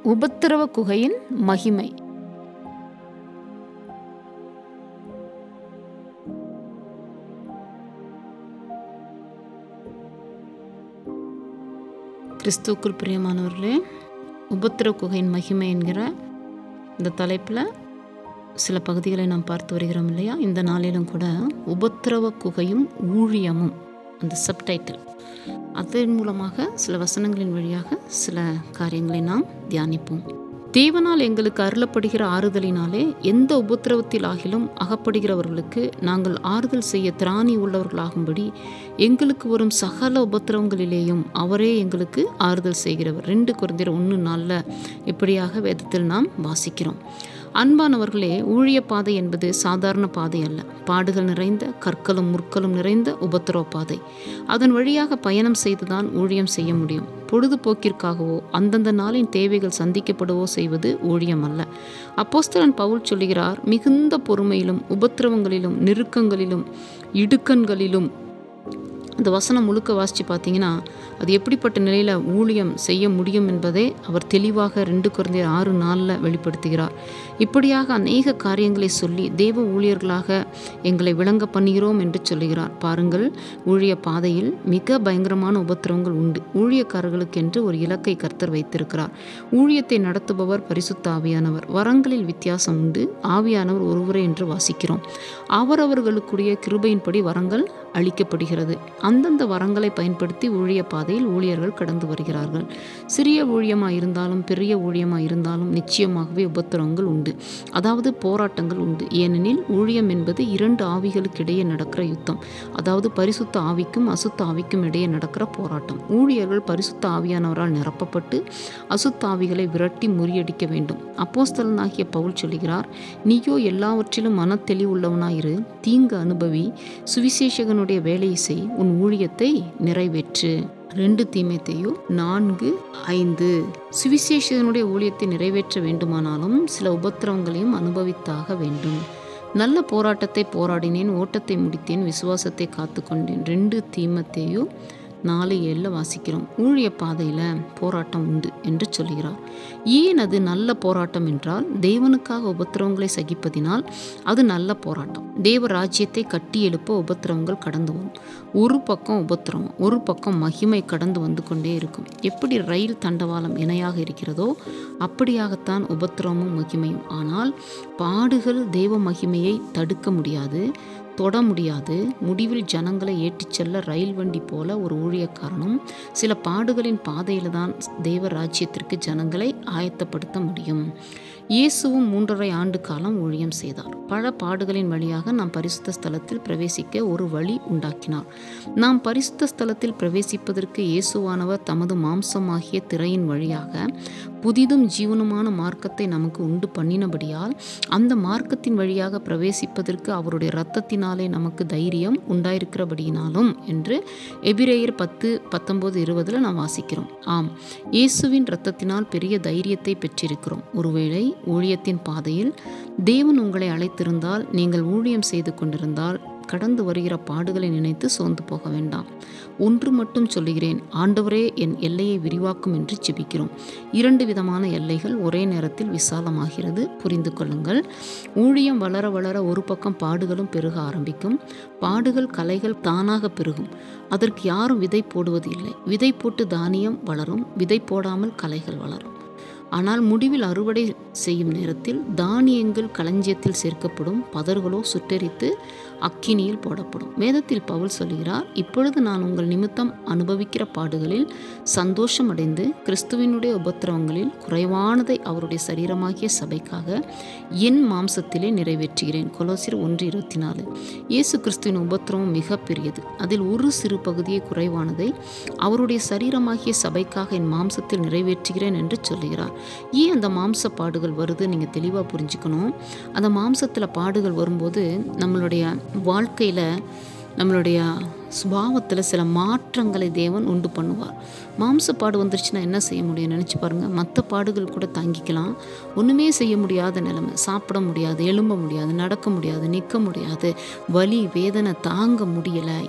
உபத்திரவ குகையின் மகிமை கிறிஸ்துவுக்குள் பிரியமானவர்களே உபத்திரவ குகையின் மகிமை என்கிற இந்த தலைப்பில் சில பகுதிகளை நாம் பார்த்து வருகிறோம் இல்லையா இந்த நாளிலும் கூட உபத்திரவ குகையும் ஊழியமும் அந்த சப்டைட்டில் அதன் மூலமாக சில வசனங்களின் வழியாக சில காரியங்களை நாம் தியானிப்போம் தேவனால் எங்களுக்கு அருளப்படுகிற ஆறுதலினாலே எந்த உபத்திரவத்தில் ஆகிலும் அகப்படுகிறவர்களுக்கு நாங்கள் ஆறுதல் செய்ய திராணி உள்ளவர்களாகும்படி எங்களுக்கு வரும் சகல உபத்திரவங்களிலேயும் அவரே எங்களுக்கு ஆறுதல் செய்கிறவர் ரெண்டு குழந்தையர் ஒன்று நாளில் இப்படியாக வேதத்தில் நாம் வாசிக்கிறோம் அன்பானவர்களே ஊழிய பாதை என்பது சாதாரண பாதை அல்ல பாடுகள் நிறைந்த கற்களும் முற்களும் நிறைந்த உபத்திரவ பாதை அதன் வழியாக பயணம் செய்துதான் ஊழியம் செய்ய முடியும் பொழுதுபோக்கிற்காகவோ அந்தந்த நாளின் தேவைகள் சந்திக்கப்படவோ செய்வது ஊழியம் அல்ல அப்போஸ்தலன் பவுல் சொல்லுகிறார் மிகுந்த பொறுமையிலும் உபத்திரவங்களிலும் நெருக்கங்களிலும் இடுக்கண்களிலும் அந்த வசனம் முழுக்க வாசித்து பார்த்தீங்கன்னா அது எப்படிப்பட்ட நிலையில் ஊழியம் செய்ய முடியும் என்பதை அவர் தெளிவாக ரெண்டு குழந்தையர் ஆறு நாளில் வெளிப்படுத்துகிறார் இப்படியாக அநேக காரியங்களை சொல்லி தேவ ஊழியர்களாக எங்களை விளங்க பண்ணுகிறோம் என்று சொல்லுகிறார் பாருங்கள் ஊழிய பாதையில் மிக பயங்கரமான உபத்திரவங்கள் உண்டு ஊழியக்காரர்களுக்கு என்று ஒரு இலக்கை கர்த்தர் வைத்திருக்கிறார் ஊழியத்தை நடத்துபவர் பரிசுத்த ஆவியானவர் வரங்களில் வித்தியாசம் உண்டு ஆவியானவர் ஒருவரே என்று வாசிக்கிறோம் அவரவர்களுக்குரிய கிருபையின்படி வரங்கள் அளிக்கப்படுகிறது அந்தந்த வரங்களை பயன்படுத்தி ஊழிய பாதையில் ஊழியர்கள் கடந்து வருகிறார்கள் சிறிய ஊழியமாக இருந்தாலும் பெரிய ஊழியமாக இருந்தாலும் நிச்சயமாகவே உபத்திரவங்கள் உண்டு அதாவது போராட்டங்கள் உண்டு ஏனெனில் ஊழியம் என்பது இரண்டு ஆவிகளுக்கு இடையே நடக்கிற யுத்தம் அதாவது பரிசுத்த ஆவிக்கும் அசுத்த ஆவிக்கும் இடையே நடக்கிற போராட்டம் ஊழியர்கள் பரிசுத்த ஆவியானவரால் நிரப்பப்பட்டு அசுத்த ஆவிகளை விரட்டி முறியடிக்க வேண்டும் அப்போஸ்தலனாகிய பவுல் சொல்கிறார் நீயோ எல்லாவற்றிலும் மனத்தெளிவுள்ளவனாயிரு தீங்கு அனுபவி சுவிசேஷகனுடைய வேலையை செய் உன் ஊழியத்தை நிறைவேற்று ரெண்டு தீமைத்தையோ நான்கு ஐந்து சுவிசேஷனுடைய ஊழியத்தை நிறைவேற்ற வேண்டுமானாலும் சில உபத்திரவங்களையும் அனுபவித்தாக வேண்டும் நல்ல போராட்டத்தை போராடினேன் ஓட்டத்தை முடித்தேன் விசுவாசத்தை காத்து கொண்டேன் ரெண்டு தீமத்தையோ நாலு ஏழில் வாசிக்கிறோம் ஊழிய பாதையில் போராட்டம் உண்டு என்று சொல்கிறார் ஏன் அது நல்ல போராட்டம் என்றால் தேவனுக்காக உபத்திரவங்களை சகிப்பதினால் அது நல்ல போராட்டம் தேவ ராஜ்யத்தை கட்டி எழுப்ப உபத்திரவங்கள் கடந்து வரும் ஒரு பக்கம் உபத்திரவம் ஒரு பக்கம் மகிமை கடந்து வந்து கொண்டே இருக்கும் எப்படி ரயில் தண்டவாளம் இணையாக இருக்கிறதோ அப்படியாகத்தான் உபத்திரவமும் மகிமையும் ஆனால் பாடுகள் தேவ மகிமையை தடுக்க முடியாது தொட முடியாது முடிவில் ஜனங்களை ஏற்றிச் செல்ல ரயில் வண்டி போல ஒரு ஊழியக்காரனும் சில பாடுகளின் பாதையில் தான் தேவ ராஜ்யத்திற்கு ஜனங்களை ஆயத்தப்படுத்த முடியும் இயேசுவும் மூன்றரை ஆண்டு காலம் ஊழியம் செய்தார் பல பாடுகளின் வழியாக நாம் பரிசுத்த ஸ்தலத்தில் பிரவேசிக்க ஒரு வழி உண்டாக்கினார் நாம் பரிசுத்த ஸ்தலத்தில் பிரவேசிப்பதற்கு இயேசுவானவர் தமது மாம்சமாகிய திரையின் வழியாக புதிதும் ஜீவனுமான மார்க்கத்தை நமக்கு உண்டு பண்ணினபடியால் அந்த மார்க்கத்தின் வழியாக பிரவேசிப்பதற்கு அவருடைய இரத்தத்தினாலே நமக்கு தைரியம் உண்டாயிருக்கிறபடியினாலும் என்று எபிரேயர் பத்து பத்தொன்பது இருபதில் நாம் வாசிக்கிறோம் ஆம் இயேசுவின் இரத்தத்தினால் பெரிய தைரியத்தை பெற்றிருக்கிறோம் ஒருவேளை ஊழியத்தின் பாதையில் தேவன் உங்களை அழைத்திருந்தால் நீங்கள் ஊழியம் செய்து கொண்டிருந்தால் கடந்து வருகிற பாடுகளை நினைத்து சோர்ந்து போக வேண்டாம் ஒன்று மட்டும் சொல்லுகிறேன் ஆண்டவரே என் எல்லையை விரிவாக்கும் என்று ஜெபிக்கிறோம் இரண்டு விதமான எல்லைகள் ஒரே நேரத்தில் விசாலமாகிறது புரிந்து கொள்ளுங்கள் ஊழியம் வளர வளர ஒரு பக்கம் பாடுகளும் பெருக ஆரம்பிக்கும் பாடுகள் கலைகள் தானாக பெருகும் அதற்கு யாரும் விதை போடுவது இல்லை விதை போட்டு தானியம் வளரும் விதை போடாமல் கலைகள் வளரும் ஆனால் முடிவில் அறுவடை செய்யும் நேரத்தில் தானியங்கள் களஞ்சியத்தில் சேர்க்கப்படும் பதர்களோ சுட்டெரித்து அக்கினியில் போடப்படும் வேதத்தில் பவுல் சொல்கிறார் இப்பொழுது நான் உங்கள் நிமித்தம் அனுபவிக்கிற பாடுகளில் சந்தோஷம் அடைந்து கிறிஸ்துவினுடைய உபத்திரவங்களில் குறைவானதை அவருடைய சரீரமாகிய சபைக்காக என் மாம்சத்திலே நிறைவேற்றுகிறேன் கொலோசிர் ஒன்று இருபத்தி நாலு இயேசு கிறிஸ்துவின் உபத்திரவம் மிக பெரியது அதில் ஒரு சிறு பகுதியை குறைவானதை அவருடைய சரீரமாகிய சபைக்காக என் மாம்சத்தில் நிறைவேற்றுகிறேன் என்று சொல்லுகிறார் ஏன் அந்த மாம்ச பாடுகள் வருது நீங்கள் தெளிவாக புரிஞ்சுக்கணும் அந்த மாம்சத்தில் பாடுகள் வரும்போது நம்மளுடைய வாழ்க்கையில் நம்மளுடைய சுபாவத்தில் சில மாற்றங்களை தேவன் உண்டு பண்ணுவார் மாம்சப்பாடு வந்துருச்சுன்னா என்ன செய்ய முடியும் நினச்சி பாருங்கள் மற்ற பாடுகள் கூட தாங்கிக்கலாம் ஒன்றுமே செய்ய முடியாத நிலைமை சாப்பிட முடியாது எழும்ப முடியாது நடக்க முடியாது நிற்க முடியாது வலி வேதனை தாங்க முடியலை எதுவுமே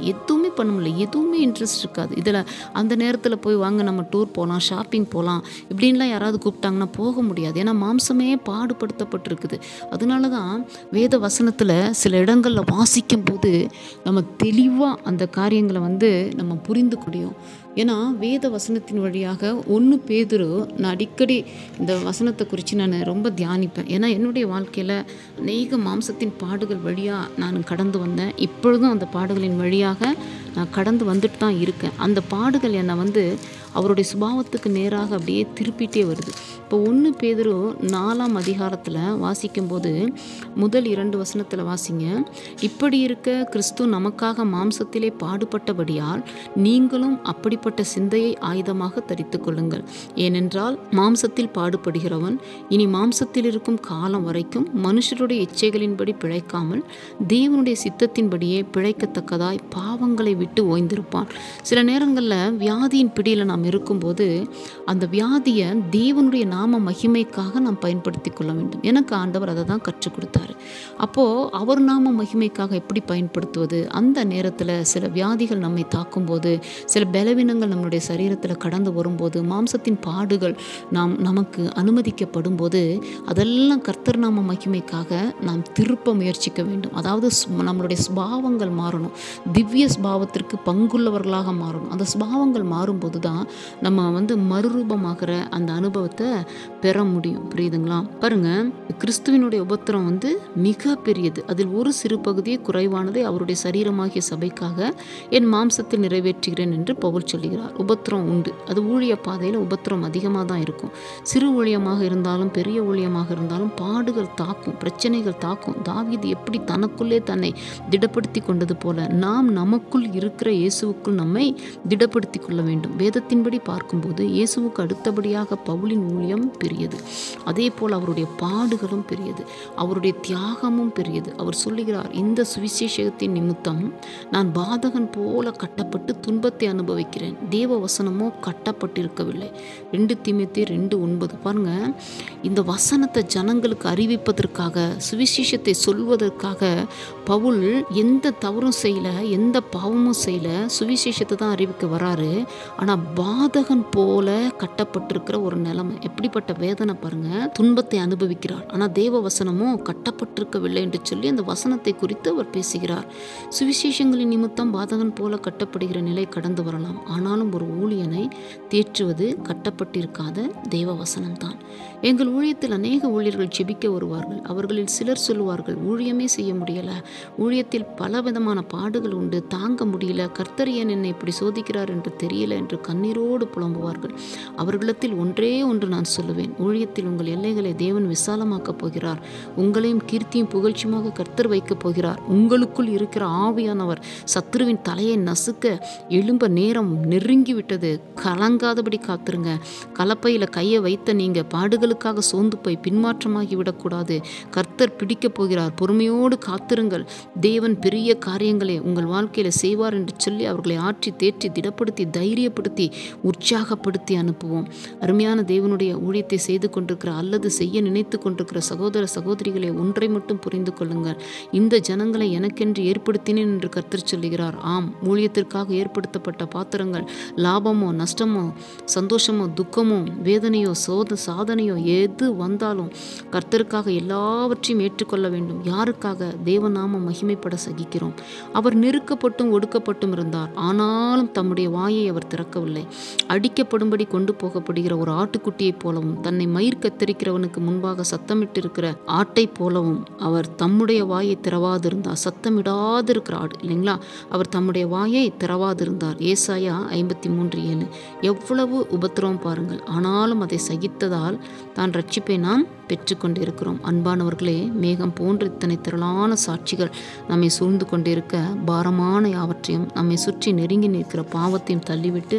பண்ண முடியல எதுவுமே இன்ட்ரெஸ்ட் இருக்காது இதில் அந்த நேரத்தில் போய் வாங்க நம்ம டூர் போகலாம் ஷாப்பிங் போகலாம் இப்படின்லாம் யாராவது கூப்பிட்டாங்கன்னா போக முடியாது ஏன்னா மாம்சமே பாடுபடுத்தப்பட்டிருக்குது அதனால தான் வேத வசனத்தில் சில இடங்களில் வாசிக்கும் போது நம்ம தெளிவாக அந்த காரியங்களை வந்து நம்ம புரிந்து முடியும் ஏன்னா வேத வசனத்தின் வழியாக ஒன்று பேதுரு நான் அடிக்கடி இந்த வசனத்தை குறித்து நான் ரொம்ப தியானிப்பேன் ஏன்னா என்னுடைய வாழ்க்கையில் அநேக மாம்சத்தின் பாடுகள் வழியாக நான் கடந்து வந்தேன் இப்பொழுதும் அந்த பாடுகளின் வழியாக நான் கடந்து வந்துட்டு தான் இருக்கேன் அந்த பாடுகள் என்னை வந்து அவருடைய சுபாவத்துக்கு நேராக அப்படியே திருப்பிட்டே வருது இப்போ ஒன்று பேதரு நாலாம் அதிகாரத்தில் வாசிக்கும்போது முதல் இரண்டு வசனத்தில் வாசிங்க இப்படி இருக்க கிறிஸ்து நமக்காக மாம்சத்திலே பாடுபட்டபடியால் நீங்களும் அப்படிப்பட்ட சிந்தையை ஆயுதமாக தரித்து கொள்ளுங்கள் ஏனென்றால் மாம்சத்தில் பாடுபடுகிறவன் இனி மாம்சத்தில் இருக்கும் காலம் வரைக்கும் மனுஷருடைய இச்சைகளின்படி பிழைக்காமல் தேவனுடைய சித்தத்தின்படியே பிழைக்கத்தக்கதாய் பாவங்களை விட்டு ஓய்ந்திருப்பான் சில நேரங்களில் வியாதியின் பிடியில் நாம் இருக்கும்போது அந்த வியாதியை தேவனுடைய நாம மகிமைக்காக நாம் பயன்படுத்தி கொள்ள வேண்டும் எனக்கு ஆண்டவர் அதை தான் கற்றுக் கொடுத்தாரு அப்போது அவர் நாம மகிமைக்காக எப்படி பயன்படுத்துவது அந்த நேரத்தில் சில வியாதிகள் நம்மை தாக்கும்போது சில பலவீனங்கள் நம்மளுடைய சரீரத்தில் கடந்து வரும்போது மாம்சத்தின் பாடுகள் நாம் நமக்கு அனுமதிக்கப்படும் போது அதெல்லாம் கர்த்தர் நாம மகிமைக்காக நாம் திருப்ப முயற்சிக்க வேண்டும் அதாவது ஸ்- நம்மளுடைய ஸ்பாவங்கள் மாறணும் திவ்ய ஸ்பாவத்திற்கு பங்குள்ளவர்களாக மாறணும் அந்த ஸ்பாவங்கள் மாறும்போது தான் நம்ம வந்து மறுரூபமாகிற அந்த அனுபவத்தை பெற முடியும் புரியுதுங்களா பாருங்க கிறிஸ்துவினுடைய உபத்திரம் வந்து மிக பெரியது அதில் ஒரு சிறு பகுதியே குறைவானதை அவருடைய சரீரமாகிய சபைக்காக என் மாம்சத்தில் நிறைவேற்றுகிறேன் என்று பவுல் சொல்லுகிறார் உபத்திரம் உண்டு அது ஊழிய பாதையில் உபத்திரம் அதிகமாக தான் இருக்கும் சிறு ஊழியமாக இருந்தாலும் பெரிய ஊழியமாக இருந்தாலும் பாடுகள் தாக்கும் பிரச்சனைகள் தாக்கும் தாவீது எப்படி தனக்குள்ளே தன்னை திடப்படுத்தி கொண்டது போல நாம் நமக்குள் இருக்கிற இயேசுவுக்குள் நம்மை திடப்படுத்தி கொள்ள வேண்டும் வேதத்தின்படி பார்க்கும்போது இயேசுவுக்கு அடுத்தபடியாக பவுலின் ஊழியம் பெரியது அதே போல் அவருடைய பாடுகளும் பெரியது அவருடைய தியாகமும் பெரியது அவர் சொல்லுகிறார் இந்த சுவிசேஷத்தின் நிமித்தம் நான் பாதகன் போல கட்டப்பட்டு துன்பத்தை அனுபவிக்கிறேன் தேவ வசனமோ கட்டப்பட்டிருக்கவில்லை ரெண்டு தீமைத்தி ரெண்டு ஒன்பது பாருங்க இந்த வசனத்தை ஜனங்களுக்கு அறிவிப்பதற்காக சுவிசேஷத்தை சொல்வதற்காக பவுல் எந்த தவறும் செய்யல எந்த பாவமும் செய்யல சுவிசேஷத்தை தான் அறிவிக்க வராரு ஆனால் பாதகன் போல கட்டப்பட்டிருக்கிற ஒரு நிலைமை எப்படிப்பட்ட வேதனை பாருங்க துன்பத்தை அனுபவிக்கிறார் ஆனால் தேவ வசனமோ கட்டப்பட்டிருக்கவில்லை என்று சொல்லி அந்த வசனத்தை குறித்து அவர் பேசுகிறார் சுவிசேஷங்களின் நிமித்தம் பாதகன் போல கட்டப்படுகிற நிலை கடந்து வரலாம் ஆனாலும் ஒரு ஊழியனை தேற்றுவது கட்டப்பட்டிருக்காத தேவ வசனம்தான் எங்கள் ஊழியத்தில் அநேக ஊழியர்கள் ஜெபிக்க வருவார்கள் அவர்களில் சிலர் சொல்லுவார்கள் ஊழியமே செய்ய முடியல ஊழியத்தில் பல விதமான பாடுகள் உண்டு தாங்க முடியல கர்த்தர் ஏன் என்னை இப்படி சோதிக்கிறார் என்று தெரியல என்று கண்ணீரோடு புலம்புவார்கள் அவர்களிடத்தில் ஒன்றே ஒன்று நான் சொல்லுவேன் ஊழியத்தில் உங்கள் எல்லைகளை தேவன் விசாலமாக்கப் போகிறார் உங்களையும் கீர்த்தியும் புகழ்ச்சியுமாக கர்த்தர் வைக்கப் போகிறார் உங்களுக்குள் இருக்கிற ஆவியானவர் சத்துருவின் தலையை நசுக்க எழும்ப நேரம் நெருங்கி விட்டது கலங்காதபடி காத்துருங்க கலப்பையில் கையை வைத்த நீங்க பாடுகளுக்காக சோர்ந்து போய் பின்மாற்றமாகி விடக்கூடாது கர்த்தர் பிடிக்கப் போகிறார் பொறுமையோடு காத்திருங்கள் தேவன் பெரிய காரியங்களை உங்கள் வாழ்க்கையில் செய்வார் என்று சொல்லி அவர்களை ஆற்றி தேற்றி திடப்படுத்தி தைரியப்படுத்தி உற்சாகப்படுத்தி அனுப்புவோம் அருமையான தேவனுடைய ஊழியத்தை செய்து கொண்டிருக்கிற அல்லது செய்ய நினைத்து கொண்டிருக்கிற சகோதர சகோதரிகளை ஒன்றை மட்டும் புரிந்து கொள்ளுங்கள் இந்த ஜனங்களை எனக்கென்று ஏற்படுத்தினேன் என்று கர்த்தர் சொல்லுகிறார் ஆம் ஊழியத்திற்காக ஏற்படுத்தப்பட்ட பாத்திரங்கள் லாபமோ நஷ்டமோ சந்தோஷமோ துக்கமோ வேதனையோ சோத சாதனையோ எது வந்தாலும் கர்த்தருக்காக எல்லாவற்றையும் ஏற்றுக்கொள்ள வேண்டும் யாருக்காக தேவநாம மகிமைப்பட சகிக்கிறோம் அவர் நெருக்கப்பட்டும் ஒடுக்கப்பட்டும் இருந்தார் ஆனாலும் தம்முடைய வாயை அவர் திறக்கவில்லை அடிக்கப்படும்படி கொண்டு போகப்படுகிற ஒரு ஆட்டுக்குட்டியைப் போலவும் தன்னை மயிர் கத்தரிக்கிறவனுக்கு முன்பாக சத்தமிட்டிருக்கிற ஆட்டை போலவும் அவர் தம்முடைய வாயை திறவாதிருந்தார் சத்தமிடாதிருக்கிற ஆடு இல்லைங்களா அவர் தம்முடைய வாயை திறவாதிருந்தார் ஏசாயா ஐம்பத்தி மூன்று ஏழு எவ்வளவு உபத்திரவம் பாருங்கள் ஆனாலும் அதை சகித்ததால் தான் ரட்சிப்பை நாம் பெற்றுக்கொண்டிருக்கிறோம் அன்பானவர்களே மேகம் போன்ற இத்தனை திரளான சாட்சிகள் நம்மை சூழ்ந்து கொண்டிருக்க பாரமான யாவற்றையும் நம்மை சுற்றி நெருங்கி நிற்கிற பாவத்தையும் தள்ளிவிட்டு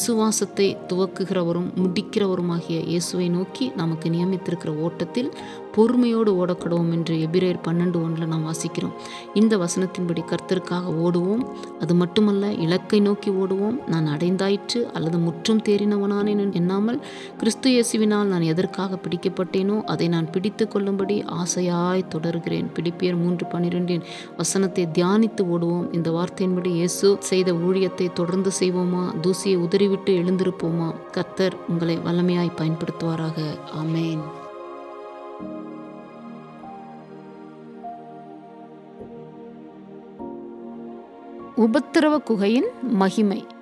விசுவாசத்தை துவக்குகிறவரும் முடிக்கிறவருமாகிய இயேசுவை நோக்கி நமக்கு நியமித்திருக்கிற ஓட்டத்தில் பொறுமையோடு ஓடக்கடுவோம் என்று எபிரேயர் பன்னெண்டு ஒன்றில் நாம் வாசிக்கிறோம் இந்த வசனத்தின்படி கர்த்தருக்காக ஓடுவோம் அது மட்டுமல்ல இலக்கை நோக்கி ஓடுவோம் நான் அடைந்தாயிற்று அல்லது முற்றும் தேறினவனானேன் என்று எண்ணாமல் கிறிஸ்து இயேசுவினால் நான் எதற்காக பிடிக்கப்பட்டேனோ அதை நான் பிடித்து கொள்ளும்படி ஆசையாய் தொடர்கிறேன் பிடிப்பியர் மூன்று பன்னிரெண்டின் வசனத்தை தியானித்து ஓடுவோம் இந்த வார்த்தையின்படி இயேசு செய்த ஊழியத்தை தொடர்ந்து செய்வோமா தூசியை உதறிவிட்டு எழுந்திருப்போமா கர்த்தர் உங்களை வல்லமையாய் பயன்படுத்துவாராக ஆமேன் உபத்திரவ குகையின் மகிமை